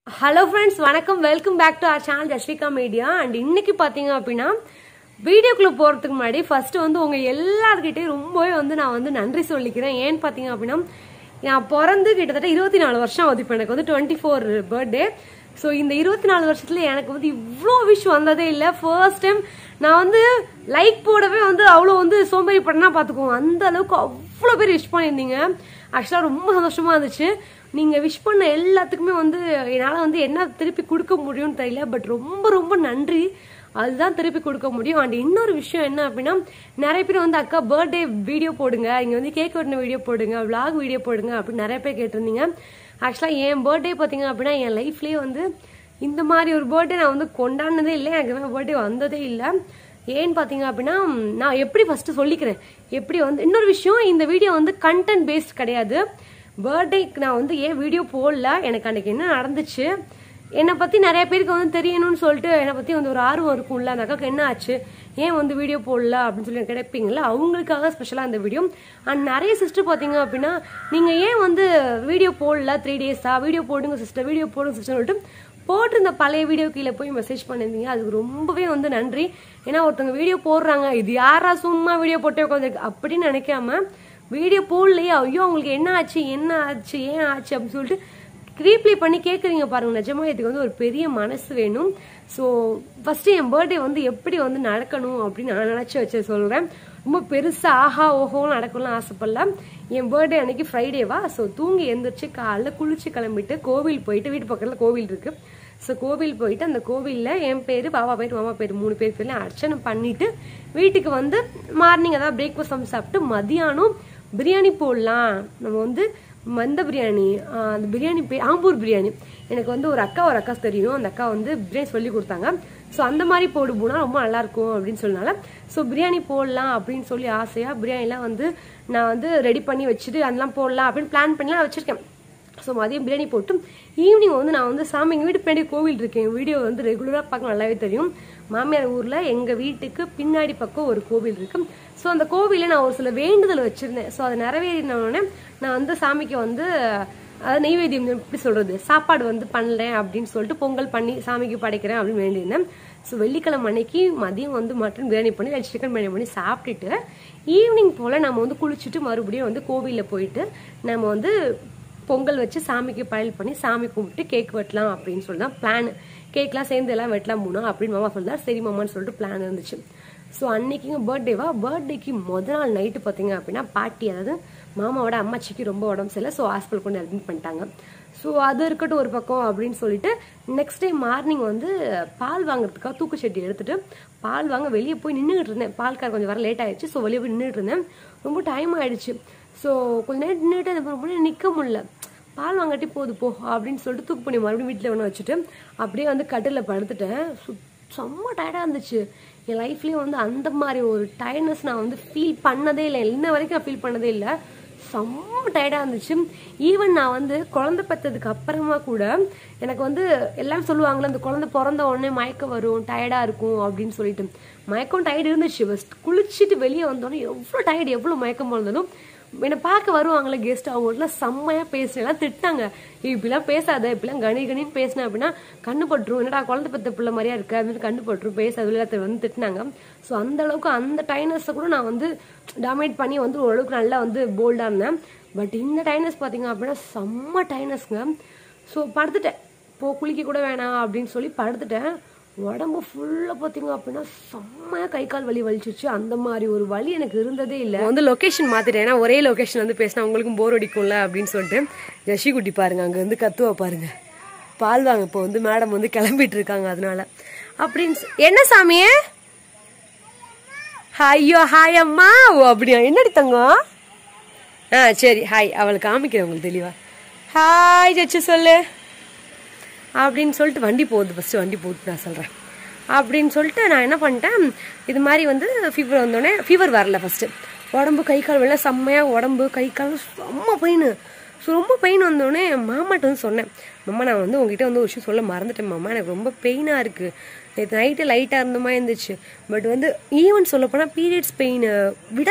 hello friends வணக்கம் welcome back to our channel Jasvika media and இன்னைக்கு பார்த்தீங்க அப்படின்னா வீடியோக்குள்ள போகிறதுக்கு முன்னாடி ஃபர்ஸ்ட் வந்து உங்கள் எல்லார்கிட்டையும் ரொம்பவே வந்து நான் வந்து நன்றி சொல்லிக்கிறேன் ஏன்னு பார்த்தீங்க அப்படின்னா நான் பிறந்து கிட்டத்தட்ட இருபத்தி நாலு வருஷம் ஆகுது இப்போ எனக்கு வந்து டுவெண்ட்டி ஃபோர் பர்த்டே ஸோ இந்த இருபத்தி நாலு வருஷத்துல எனக்கு வந்து இவ்வளோ விஷ் வந்ததே இல்லை ஃபர்ஸ்ட் டைம் நான் வந்து லைக் போடவே வந்து அவ்வளோ வந்து சோம்பேறி பண்ணா பார்த்துக்கோங்க அந்த அளவுக்கு அவ்வளோ பேர் விஷ் பண்ணியிருந்தீங்க ஆக்சுவலாக ரொம்ப சந்தோஷமா இருந்துச்சு நீங்கள் விஷ் பண்ண எல்லாத்துக்குமே வந்து என்னால் வந்து என்ன திருப்பி கொடுக்க முடியும்னு தெரியல பட் ரொம்ப ரொம்ப நன்றி அதுதான் திருப்பி கொடுக்க முடியும் அண்ட் இன்னொரு விஷயம் என்ன அப்படின்னா நிறைய பேர் வந்து அக்கா பர்த்டே வீடியோ போடுங்க இங்கே வந்து கேக் வெட்டின வீடியோ போடுங்க vlog வீடியோ போடுங்க அப்படின்னு நிறைய பேர் கேட்டிருந்தீங்க ஆக்சுவலாக என் பர்த்டே பார்த்தீங்க அப்படின்னா என் லைஃப்லேயே வந்து இந்த மாதிரி ஒரு பர்த்டே நான் வந்து கொண்டாடினதே இல்லை எனக்கு பர்த்டே வந்ததே இல்லை ஏன்னு பார்த்தீங்க அப்படின்னா நான் எப்படி ஃபர்ஸ்ட் சொல்லிக்கிறேன் எப்படி வந்து இன்னொரு விஷயம் இந்த வீடியோ வந்து கண்டென்ட் பேஸ்ட் கிடையாது பர்த்டேக்கு நான் வந்து ஏன் வீடியோ போடல எனக்கு அன்னைக்கு என்ன நடந்துச்சு என்னை பற்றி நிறைய பேருக்கு வந்து தெரியணும்னு சொல்லிட்டு என்னை பற்றி வந்து ஒரு ஆர்வம் இருக்கும்ல அந்த அக்காவுக்கு என்ன ஆச்சு ஏன் வந்து வீடியோ போடல அப்படின்னு சொல்லி கிடைப்பீங்களா அவங்களுக்காக ஸ்பெஷலாக அந்த வீடியோ அண்ட் நிறைய சிஸ்டர் பார்த்தீங்க அப்படின்னா நீங்கள் ஏன் வந்து வீடியோ போடல த்ரீ டேஸா வீடியோ போடுங்க சிஸ்டர் வீடியோ போடுங்க சிஸ்டர் சொல்லிட்டு போட்டிருந்த பழைய வீடியோ கீழே போய் மெசேஜ் பண்ணியிருந்தீங்க அதுக்கு ரொம்பவே வந்து நன்றி ஏன்னா ஒருத்தவங்க வீடியோ போடுறாங்க இது யாரா சும்மா வீடியோ போட்டே உட்காந்துருக்கு அப்படின்னு நினைக்காம வீடியோ போடலையே ஐயோ அவங்களுக்கு என்ன ஆச்சு என்ன ஆச்சு ஏன் ஆச்சு அப்படின்னு சொல்லிட்டு ரீப்ளே பண்ணி கேட்குறீங்க பாருங்க நிஜமா இதுக்கு வந்து ஒரு பெரிய மனசு வேணும் ஸோ ஃபஸ்ட்டு என் பர்த்டே வந்து எப்படி வந்து நடக்கணும் அப்படின்னு நான் நினச்சி வச்சு சொல்கிறேன் ரொம்ப பெருசாக ஆஹா ஓஹோன்னு நடக்கணும்னு ஆசைப்படல என் பர்த்டே அன்னைக்கு ஃப்ரைடேவா ஸோ தூங்கி எந்திரிச்சு காலைல குளிச்சு கிளம்பிட்டு கோவில் போயிட்டு வீட்டு பக்கத்தில் கோவில் இருக்கு ஸோ கோவில் போயிட்டு அந்த கோவிலில் என் பேர் பாபா பேர் மாமா பேர் மூணு பேர் பேர்ல அர்ச்சனை பண்ணிட்டு வீட்டுக்கு வந்து மார்னிங் அதாவது பிரேக்ஃபாஸ்ட் சாப்பிட்டு மதியானம் பிரியாணி போடலாம் நம்ம வந்து மந்த பிரியாணி ஆஹ் அந்த பிரியாணி பேர் ஆம்பூர் பிரியாணி எனக்கு வந்து ஒரு அக்கா ஒரு அக்கா தெரியும் அந்த அக்கா வந்து பிரியாணி சொல்லி கொடுத்தாங்க ஸோ அந்த மாதிரி போடு போனா ரொம்ப நல்லா இருக்கும் அப்படின்னு சொன்னால ஸோ பிரியாணி போடலாம் அப்படின்னு சொல்லி ஆசையாக பிரியாணிலாம் வந்து நான் வந்து ரெடி பண்ணி வச்சுட்டு அதெல்லாம் போடலாம் அப்படின்னு பிளான் பண்ணிலாம் வச்சிருக்கேன் ஸோ மதியம் பிரியாணி போட்டு ஈவினிங் வந்து நான் வந்து சாமி எங்கள் வீட்டு பின்னாடி கோவில் இருக்கேன் வீடியோ வந்து ரெகுலராக பார்க்க நல்லாவே தெரியும் மாமியார் ஊரில் எங்கள் வீட்டுக்கு பின்னாடி பக்கம் ஒரு கோவில் இருக்கு ஸோ அந்த கோவிலில் நான் ஒரு சில வேண்டுதல் வச்சுருந்தேன் ஸோ அது நிறைவேறினோடனே நான் வந்து சாமிக்கு வந்து அதாவது நெய்வேத்தியம் எப்படி சொல்றது சாப்பாடு வந்து பண்ணலேன் அப்படின்னு சொல்லிட்டு பொங்கல் பண்ணி சாமிக்கு படைக்கிறேன் அப்படின்னு வேண்டியிருந்தேன் ஸோ வெள்ளிக்கிழமை அன்னைக்கு மதியம் வந்து மட்டன் பிரியாணி பண்ணி இல்லை சிக்கன் பிரியாணி பண்ணி சாப்பிட்டுட்டு ஈவினிங் போல் நம்ம வந்து குளிச்சுட்டு மறுபடியும் வந்து கோவிலில் போயிட்டு நம்ம வந்து பொங்கல் வச்சு சாமிக்கு பயல் பண்ணி சாமி கும்பிட்டு கேக் வெட்டலாம் அப்படின்னு சொல்லி தான் பிளான் கேக்லாம் சேர்ந்து எல்லாம் வெட்டலாம் போனோம் அப்படின்னு மாமா சொல்லிட்டார் சரி மாமான்னு சொல்லிட்டு பிளான் இருந்துச்சு ஸோ அன்னைக்குங்க பர்த்டேவா பர்த்டேக்கு முத நாள் நைட்டு பார்த்தீங்க அப்படின்னா பாட்டி அதாவது மாமாவோட அம்மாச்சிக்கு ரொம்ப உடம்பு சரியில்லை ஸோ ஹாஸ்பிட்டல் கொண்டு அட்மிட் பண்ணிட்டாங்க ஸோ அது இருக்கட்டும் ஒரு பக்கம் அப்படின்னு சொல்லிட்டு நெக்ஸ்ட் டே மார்னிங் வந்து பால் வாங்குறதுக்காக தூக்குச்சட்டி எடுத்துட்டு பால் வாங்க வெளியே போய் நின்றுட்டு இருந்தேன் பால்கார் கொஞ்சம் வர லேட் ஆயிடுச்சு ஸோ வெளியே போய் நின்றுட்டு இருந்தேன் ரொம்ப டைம் ஆயிடுச்சு ஸோ கொஞ்ச நேரம் நின்றுட்டு அந்த முன்னாடி நிற்க முடியல பால் வாங்காட்டி போது போ அப்படின்னு சொல்லிட்டு தூக்கு பண்ணி மறுபடியும் வீட்டில் ஒன்று வச்சுட்டு அப்படியே வந்து கட்டில் படுத்துட்டேன் சு- செம்ம டயர்டாக இருந்துச்சு என் லைஃப்லேயே வந்து அந்த மாதிரி ஒரு டயர்ட்னஸ் நான் வந்து ஃபீல் பண்ணதே இல்லை இன்ன வரைக்கும் நான் ஃபீல் பண்ணதே இல்லை செம்ம டயர்டாக இருந்துச்சு ஈவன் நான் வந்து குழந்தை பெற்றதுக்கு அப்புறமா கூட எனக்கு வந்து எல்லாம் சொல்லுவாங்களே அந்த குழந்தை பிறந்த உடனே மயக்கம் வரும் டயர்டாக இருக்கும் அப்படின்னு சொல்லிட்டு மயக்கம் டயர்டு இருந்துச்சு ஃபஸ்ட் குளிச்சுட்டு வெளியே வந்தோடனே எவ்வளோ டயர்டு எவ்வளோ மயக்கம் இருந்தாலும் என்னை பார்க்க வருவாங்களே கெஸ்ட் அவங்கள்ட்டலாம் செம்மையாக பேசுனேன் திட்டாங்க "ஏய், இப்படிலாம் பேசாத இப்படிலாம் கணி கணின்னு பேசினேன் அப்படின்னா கண்ணு பட்டுரும் என்னடா குழந்தை பெத்த பிள்ளை மாதிரியா இருக்க அப்படின்னு கண்ணு பட்டுரும் பேசாத விளையாட்டு வந்து திட்டினாங்க ஸோ அந்த அளவுக்கு அந்த டைனஸை கூட நான் வந்து டாமினேட் பண்ணி வந்து ஓரளவுக்கு நல்லா வந்து போல்டாக இருந்தேன் பட் இந்த டைனஸ் பார்த்தீங்க அப்படின்னா செம்ம டைனஸ்ங்க ஸோ படுத்துட்டேன் போ குளிக்க கூட வேணாம் அப்படின்னு சொல்லி படுத்துட்டேன் உடம்பு ஃபுல்லாக பார்த்தீங்க அப்படின்னா செம்மையாக கை கால் வலி வலிச்சிச்சு அந்த மாதிரி ஒரு வலி எனக்கு இருந்ததே இல்லை வந்து லொக்கேஷன் மாத்திட்டேன் ஏன்னா ஒரே லொக்கேஷன் வந்து பேசினா உங்களுக்கும் போர் அடிக்கும்ல அப்படின்னு சொல்லிட்டு ஜஷி குட்டி பாருங்க அங்கே வந்து கத்துவா பாருங்க பால் வாங்க இப்போ வந்து மேடம் வந்து கிளம்பிட்டு இருக்காங்க அதனால அப்படின்னு சொ- என்ன சாமியே ஐயோ ஹாய் அம்மா ஓ அப்படியா என்னடி தங்கம் ஆ சரி ஹாய் அவளுக்கு காமிக்கிறேன் உங்களுக்கு தெளிவா ஹாய் ஜச்சு சொல்லு அப்படின்னு சொல்லிட்டு வண்டி போகுது ஃபஸ்ட்டு வண்டி போகுது நான் சொல்கிறேன் அப்படின்னு சொல்லிட்டு நான் என்ன பண்ணிட்டேன் இது மாதிரி வந்து ஃபீவர் வந்தோடனே ஃபீவர் வரல ஃபஸ்ட்டு உடம்பு கை கால் வெளில செம்மையாக உடம்பு கை கால் செம்ம பெயின் ஸோ ரொம்ப பெயின் வந்தோடனே மாமாட்ட வந்து சொன்னேன் மாமா நான் வந்து உங்ககிட்ட வந்து ஒரு விஷயம் சொல்ல மறந்துட்டேன் மாமா எனக்கு ரொம்ப பெயினாக இருக்குது நேற்று நைட்டு லைட்டாக இருந்த மாதிரி இருந்துச்சு பட் வந்து ஈவன் சொல்லப்போனால் பீரியட்ஸ் பெயினை விட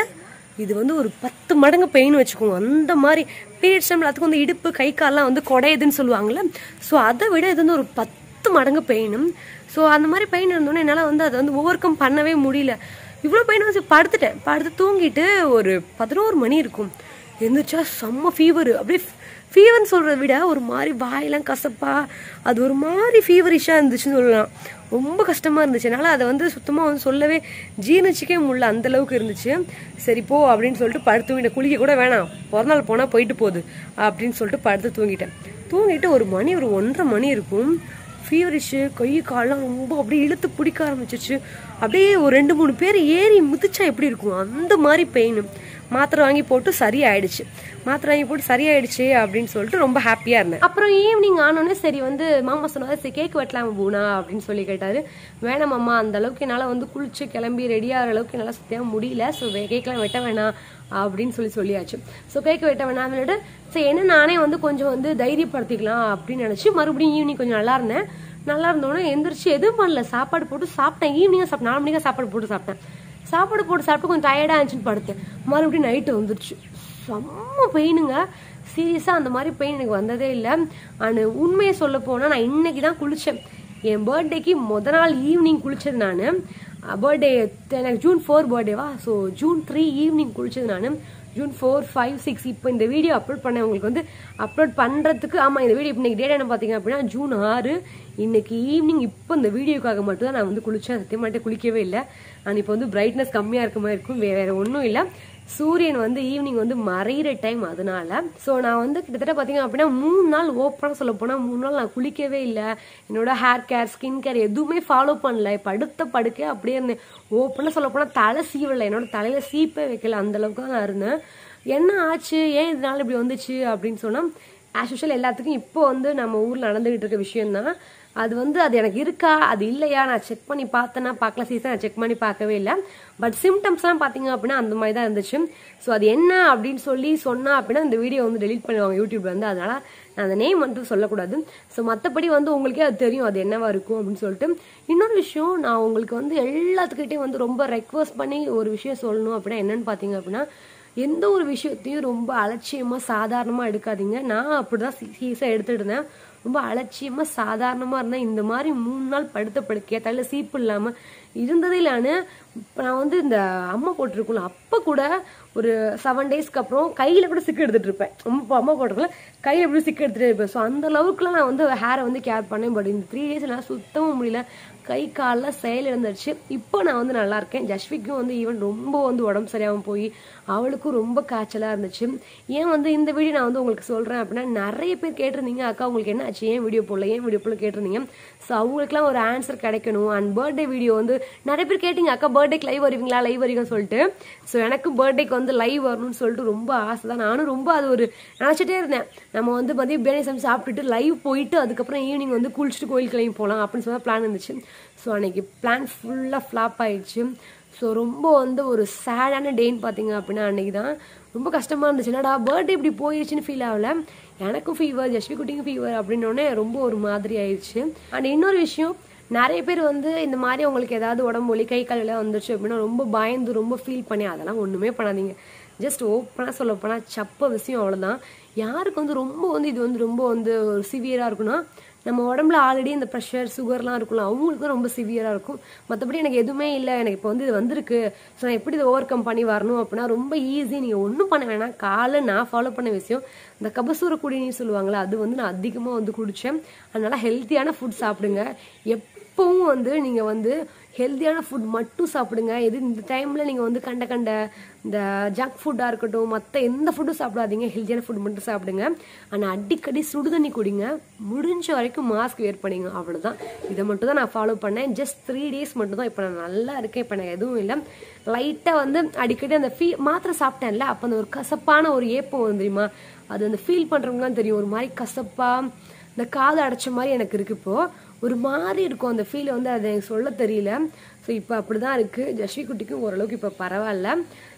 இது வந்து ஒரு பத்து மடங்கு பெயின் வச்சுக்கோங்க அந்த மாதிரி பீரியட்ஸ் டைமில் அதுக்கு வந்து இடுப்பு கை கால்லாம் வந்து குடையுதுன்னு சொல்லுவாங்கல்ல ஸோ அதை விட இது வந்து ஒரு பத்து மடங்கு பெயினும் ஸோ அந்த மாதிரி பெயின் இருந்தோன்னே என்னால் வந்து அதை வந்து ஓவர் கம் பண்ணவே முடியல இவ்வளோ பெயின் வச்சு படுத்துட்டேன் படுத்து தூங்கிட்டு ஒரு பதினோரு மணி இருக்கும் எந்திரிச்சா செம்ம ஃபீவர் அப்படியே ஃபீவர்னு சொல்கிறத விட ஒரு மாதிரி வாயெல்லாம் கசப்பா அது ஒரு மாதிரி ஃபீவரிஷாக இருந்துச்சுன்னு சொல்லலாம் ரொம்ப கஷ்டமாக இருந்துச்சு என்னால் அதை வந்து சுத்தமாக வந்து சொல்லவே ஜீர்ணிச்சிக்கவே முடியல அந்த அளவுக்கு இருந்துச்சு சரி போ அப்படின்னு சொல்லிட்டு படுத்து தூங்கிட்டேன் குளிக்க கூட வேணாம் பிறநாள் போனால் போயிட்டு போகுது அப்படின்னு சொல்லிட்டு படுத்து தூங்கிட்டேன் தூங்கிட்டு ஒரு மணி ஒரு ஒன்றரை மணி இருக்கும் ஃபீவரிஷு கை காலெலாம் ரொம்ப அப்படியே இழுத்து பிடிக்க ஆரம்பிச்சிச்சு அப்படியே ஒரு ரெண்டு மூணு பேர் ஏறி மிதிச்சா எப்படி இருக்கும் அந்த மாதிரி பெயின் மாத்திரை வாங்கி போட்டு சரியாயிடுச்சு மாத்திரை வாங்கி போட்டு சரியாயிடுச்சு அப்படின்னு சொல்லிட்டு ரொம்ப ஹாப்பியா இருந்தேன் அப்புறம் ஈவினிங் ஆனோடனே சரி வந்து மாமா சொன்னாரு சரி கேக் வெட்டலாம் பூனா அப்படின்னு சொல்லி கேட்டாரு வேணாம் மாமா அந்த அளவுக்கு என்னால் வந்து குளிச்சு கிளம்பி ரெடி ஆகிற அளவுக்கு என்னால் சுத்தமாக முடியல ஸோ கேக்லாம் வெட்ட வேணாம் அப்படின்னு சொல்லி சொல்லியாச்சு ஸோ கேக் வெட்ட வேணாம்னு சொல்லிட்டு சரி என்ன நானே வந்து கொஞ்சம் வந்து தைரியப்படுத்திக்கலாம் அப்படின்னு நினச்சி மறுபடியும் ஈவினிங் கொஞ்சம் நல்லா இருந்தேன் நல்லா இருந்தோன்னே எந்திரிச்சு எதுவும் பண்ணல சாப்பாடு போட்டு சாப்பிட்டேன் ஈவினிங்காக சாப்பிட்டேன் நாலு மணிக்காக சாப்பாடு போட்டு சாப்பிட்டேன் சாப்பாடு போட்டு சாப்பிட்டு கொஞ்சம் டயர்டாக இருந்துச்சுன்னு படுத்தேன் மறுபடியும் நைட்டு வந்துருச்சு செம்ம பெயினுங்க சீரியஸாக அந்த மாதிரி பெயின் எனக்கு வந்ததே இல்லை அண்ட் உண்மையை சொல்ல போனால் நான் இன்னைக்கு தான் குளித்தேன் என் பர்த்டேக்கு முத நாள் ஈவினிங் குளித்தது நான் பர்த்டே எனக்கு ஜூன் ஃபோர் பர்த்டேவா ஸோ ஜூன் த்ரீ ஈவினிங் குளித்தது நான் ஜூன் ஃபோர் ஃபைவ் சிக்ஸ் இப்போ இந்த வீடியோ அப்லோட் பண்ணேன் உங்களுக்கு வந்து அப்லோட் பண்ணுறதுக்கு ஆமாம் இந்த வீடியோ இன்னைக்கு டேட் என்ன பார்த்தீங்க அப்படின்னா ஜூன் ஆறு இன்னைக்கு ஈவினிங் இப்போ இந்த வீடியோக்காக மட்டும் தான் நான் வந்து குளித்தேன் சத்தியமாட்டே குளிக்கவே இல்லை நான் இப்போ வந்து பிரைட்னஸ் கம்மியாக இருக்க மாதிரி இருக்கும் வேற ஒன்றும் இல்லை சூரியன் வந்து ஈவினிங் வந்து மறையிற டைம் அதனால ஸோ நான் வந்து கிட்டத்தட்ட பார்த்தீங்க அப்படின்னா மூணு நாள் ஓப்பனாக சொல்ல போனால் மூணு நாள் நான் குளிக்கவே இல்லை என்னோட ஹேர் கேர் ஸ்கின் கேர் எதுவுமே ஃபாலோ பண்ணல படுத்த படுக்க அப்படியே இருந்தேன் ஓப்பனாக சொல்ல போனால் தலை சீவலை என்னோட தலையில சீப்பே வைக்கல அந்த அளவுக்கு தான் நான் இருந்தேன் என்ன ஆச்சு ஏன் இதனால இப்படி வந்துச்சு அப்படின்னு சொன்னால் ஆஸ் யூஷுவல் எல்லாத்துக்கும் இப்போ வந்து நம்ம ஊரில் நடந்துகிட்டு இருக்க விஷயம் தான் அது வந்து அது எனக்கு இருக்கா அது இல்லையா நான் செக் பண்ணி பார்த்தேன்னா பார்க்கல சீசன் நான் செக் பண்ணி பார்க்கவே இல்லை பட் சிம்டம்ஸ்லாம் பார்த்தீங்க அப்படின்னா அந்த மாதிரி தான் இருந்துச்சு ஸோ அது என்ன அப்படின்னு சொல்லி சொன்னா அப்படின்னா இந்த வீடியோ வந்து டெலீட் பண்ணுவாங்க யூடியூப்ல வந்து அதனால நான் அந்த நேம் மட்டும் சொல்லக்கூடாது ஸோ மற்றபடி வந்து உங்களுக்கே அது தெரியும் அது என்னவா இருக்கும் அப்படின்னு சொல்லிட்டு இன்னொரு விஷயம் நான் உங்களுக்கு வந்து எல்லாத்துக்கிட்டையும் வந்து ரொம்ப ரெக்வஸ்ட் பண்ணி ஒரு விஷயம் சொல்லணும் அப்படின்னா என்னன்னு பார்த்தீங்க அப்படின்னா எந்த ஒரு விஷயத்தையும் ரொம்ப அலட்சியமா சாதாரணமா எடுக்காதீங்க நான் அப்படிதான் சீரியஸா எடுத்துட்டு இருந்தேன் ரொம்ப அலட்சியமா சாதாரணமா இருந்தேன் இந்த மாதிரி மூணு நாள் படுத்த படுக்கையா தலையில சீப்பு இல்லாம இருந்ததே இல்லான்னு நான் வந்து இந்த அம்மா போட்டிருக்கும்ல அப்ப கூட ஒரு செவன் டேஸ்க்கு அப்புறம் கையில கூட சிக்கு எடுத்துட்டு இருப்பேன் அம்மா அம்மா போட்டிருக்கல கையில எப்படி சிக்கு எடுத்துட்டு இருப்பேன் ஸோ அந்த அளவுக்குலாம் நான் வந்து ஹேரை வந்து கேர் பண்ணேன் பட் இந்த த்ரீ டேஸ் என்னால் சுத்தமாக முடியல கை காலில் செயல் இருந்துச்சு இப்போ நான் வந்து நல்லா இருக்கேன் ஜஸ்விக்கும் வந்து ஈவன் ரொம்ப வந்து உடம்பு சரியாகவும் போய் அவளுக்கும் ரொம்ப காய்ச்சலாக இருந்துச்சு ஏன் வந்து இந்த வீடியோ நான் வந்து உங்களுக்கு சொல்கிறேன் அப்படின்னா நிறைய பேர் கேட்டிருந்தீங்க அக்கா உங்களுக்கு என்ன ஆச்சு ஏன் வீடியோ போடல ஏன் வீடியோ போடல கேட்டிருந்தீங்க ஸோ அவங்களுக்குலாம் ஒரு ஆன்சர் கிடைக்கணும் அண்ட் பர்த்டே வீடியோ வந்து நிறைய பேர் கேட்டீங்க அக்கா பர்த்டேக்கு லைவ் வருவீங்களா லைவ் வருவீங்கன்னு சொல்லிட்டு ஸோ எனக்கு பர்த்டேக்கு வந்து லைவ் வரணும்னு சொல்லிட்டு ரொம்ப ஆசை தான் நானும் ரொம்ப அது ஒரு நினச்சிட்டே இருந்தேன் நம்ம வந்து மதியம் பிரியாணி சமைச்சு சாப்பிட்டுட்டு லைவ் போயிட்டு அதுக்கப்புறம் ஈவினிங் வந்து குளிச்சுட்டு கோயில் கிளம்பி போகலாம் அப்படின்னு சொல்லி பிளான் இருந்துச்சு ஸோ அன்னைக்கு பிளான் ஃபுல்லாக ஃப்ளாப் ஆயிடுச்சு ஸோ ரொம்ப வந்து ஒரு சேடான டேன்னு பார்த்தீங்க அப்படின்னா அன்னைக்கு தான் ரொம்ப கஷ்டமாக இருந்துச்சு என்னடா பர்த்டே இப்படி போயிடுச்சுன்னு ஃபீல் ஆகல எனக்கும் ஃபீவர் ஜஸ்வி குட்டிக்கும் ஃபீவர் அப்படின்னோடனே ரொம்ப ஒரு மாதிரி ஆயிடுச்சு அண்ட் இன்னொரு விஷயம் நிறைய பேர் வந்து இந்த மாதிரி உங்களுக்கு ஏதாவது உடம்பு வலி கை கால் எல்லாம் வந்துருச்சு அப்படின்னா ரொம்ப பயந்து ரொம்ப ஃபீல் பண்ணி அதெல்லாம் ஒன்றுமே பண்ணாதீங்க ஜஸ்ட் ஓப்பனாக சொல்ல போனால் சப்ப விஷயம் அவ்வளோதான் யாருக்கு வந்து ரொம்ப வந்து இது வந்து ரொம்ப வந்து ஒரு சிவியராக இருக்குன்னா நம்ம உடம்புல ஆல்ரெடி இந்த ப்ரெஷர் சுகர்லாம் இருக்கும்ல அவங்களுக்கு ரொம்ப சிவியராக இருக்கும் மற்றபடி எனக்கு எதுவுமே இல்லை எனக்கு இப்போ வந்து இது வந்திருக்கு ஸோ நான் எப்படி இதை ஓவர் கம் பண்ணி வரணும் அப்படின்னா ரொம்ப ஈஸி நீங்கள் ஒன்றும் பண்ண வேணாம் காலை நான் ஃபாலோ பண்ண விஷயம் இந்த கபசூர குடிநீர் சொல்லுவாங்களே அது வந்து நான் அதிகமாக வந்து குடித்தேன் அதனால ஹெல்த்தியான ஃபுட் சாப்பிடுங்க எப்பவும் வந்து நீங்கள் வந்து ஹெல்த்தியான ஃபுட் மட்டும் சாப்பிடுங்க எது இந்த டைமில் நீங்கள் வந்து கண்ட கண்ட இந்த ஜங்க் ஃபுட்டாக இருக்கட்டும் மற்ற எந்த ஃபுட்டும் சாப்பிடாதீங்க ஹெல்த்தியான ஃபுட் மட்டும் சாப்பிடுங்க ஆனால் அடிக்கடி சுடுதண்ணி குடிங்க முடிஞ்ச வரைக்கும் மாஸ்க் வேர் பண்ணிங்க அவ்வளோதான் இதை மட்டும் தான் நான் ஃபாலோ பண்ணேன் ஜஸ்ட் த்ரீ டேஸ் மட்டும் தான் இப்போ நான் நல்லா இருக்கேன் இப்போ எனக்கு எதுவும் இல்லை லைட்டாக வந்து அடிக்கடி அந்த ஃபீ மாத்திரை சாப்பிட்டேன்ல அப்போ அந்த ஒரு கசப்பான ஒரு ஏப்பம் வரும் தெரியுமா அது அந்த ஃபீல் பண்ணுறவங்க தான் தெரியும் ஒரு மாதிரி கசப்பாக இந்த காது அடைச்ச மாதிரி எனக்கு இருக்கு இப்போ ஒரு மாதிரி இருக்கும் அந்த ஃபீல் வந்து அதை எனக்கு சொல்ல தெரியல ஸோ இப்போ அப்படி தான் இருக்குது ஜஸ்வி குட்டிக்கும் ஓரளவுக்கு இப்போ பரவாயில்ல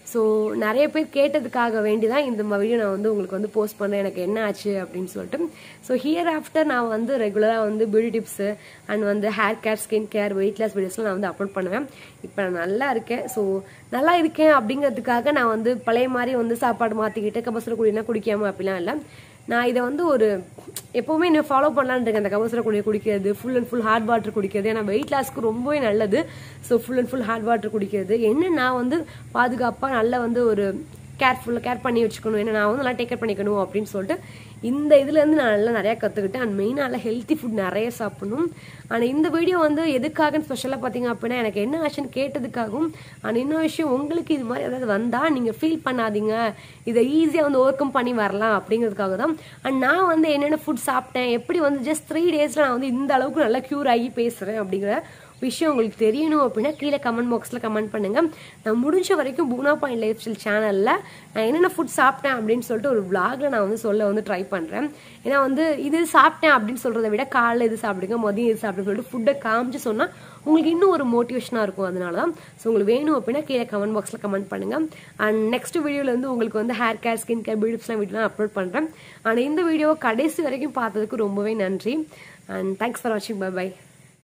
ஸோ நிறைய பேர் கேட்டதுக்காக வேண்டி தான் இந்த வீடியோ நான் வந்து உங்களுக்கு வந்து போஸ்ட் பண்ணேன் எனக்கு என்ன ஆச்சு அப்படின்னு சொல்லிட்டு ஸோ ஹியர் ஆஃப்டர் நான் வந்து ரெகுலராக வந்து பியூட்டி டிப்ஸு அண்ட் வந்து hair care skin care weight loss வீடியோஸ்லாம் நான் வந்து அப்லோட் பண்ணுவேன் இப்போ நான் நல்லா இருக்கேன் ஸோ நல்லா இருக்கேன் அப்படிங்கிறதுக்காக நான் வந்து பழைய மாதிரி வந்து சாப்பாடு மாற்றிக்கிட்டு கபசுர குடினா குடிக்காம அப்படிலாம் இல்லை நான் இதை வந்து ஒரு எப்போவுமே இன்னும் ஃபாலோ பண்ணலான்னு இருக்கேன் அந்த கபசுர குடியை குடிக்கிறது full and full hot water குடிக்கிறது ஏன்னா வெயிட் லாஸ்க்கு ரொம்பவே நல்லது so full and full hot water குடிக்கிறது என்ன நான் வந்து பாதுகாப்பாக நல்லா வந்து ஒரு கேர்ஃபுல்லாக கேர் பண்ணி வச்சுக்கணும் ஏன்னா நான் வந்து நல்லா டேக் கேர் பண்ணிக்கணும் அப்படின்னு சொல்லிட்டு இந்த இதுலேருந்து நான் நல்லா நிறையா கற்றுக்கிட்டேன் அண்ட் மெயினாக நல்லா ஹெல்த்தி ஃபுட் நிறைய சாப்பிடணும் ஆனால் இந்த வீடியோ வந்து எதுக்காகன்னு ஸ்பெஷலாக பார்த்தீங்க அப்படின்னா எனக்கு என்ன ஆச்சுன்னு கேட்டதுக்காகவும் அண்ட் இன்னொரு விஷயம் உங்களுக்கு இது மாதிரி ஏதாவது வந்தால் நீங்கள் ஃபீல் பண்ணாதீங்க இதை ஈஸியாக வந்து ஓவர் கம் பண்ணி வரலாம் அப்படிங்கிறதுக்காக தான் அண்ட் நான் வந்து என்னென்ன ஃபுட் சாப்பிட்டேன் எப்படி வந்து ஜஸ்ட் த்ரீ டேஸில் நான் வந்து இந்த அளவுக்கு நல்லா க்யூர் ஆகி பேசுகிறேன் அப்படிங்கிற விஷயம் உங்களுக்கு தெரியணும் அப்படின்னா கீழே கமெண்ட் பாக்ஸில் கமெண்ட் பண்ணுங்க நான் முடிஞ்ச வரைக்கும் பூனா பாயிண்ட் லைஃப் ஸ்டைல் சேனலில் நான் என்னென்ன ஃபுட் சாப்பிட்டேன் அப்படின்னு சொல்லிட்டு ஒரு vlogல நான் வந்து சொல்ல வந்து ட்ரை பண்ணுறேன் ஏன்னா வந்து இது சாப்பிட்டேன் அப்படின்னு சொல்கிறத விட காலைல இது சாப்பிடுங்க மதியம் இது சாப்பிடுங்க சொல்லிட்டு ஃபுட்டை காமிச்சு சொன்னால் உங்களுக்கு இன்னும் ஒரு மோட்டிவேஷனாக இருக்கும் அதனால தான் ஸோ உங்களுக்கு வேணும் அப்படின்னா கீழே கமெண்ட் பாக்ஸில் கமெண்ட் பண்ணுங்க அண்ட் நெக்ஸ்ட் வீடியோவில் வந்து உங்களுக்கு வந்து ஹேர் கேர் ஸ்கின் கேர் பியூட்டிப்ஸ்லாம் வீடியோலாம் அப்லோட் பண்ணுறேன் ஆனால் இந்த வீடியோவை கடைசி வரைக்கும் பார்த்ததுக்கு ரொம்பவே நன்றி அண்ட் தேங்க்ஸ் ஃபார் வாட்சிங் பை பை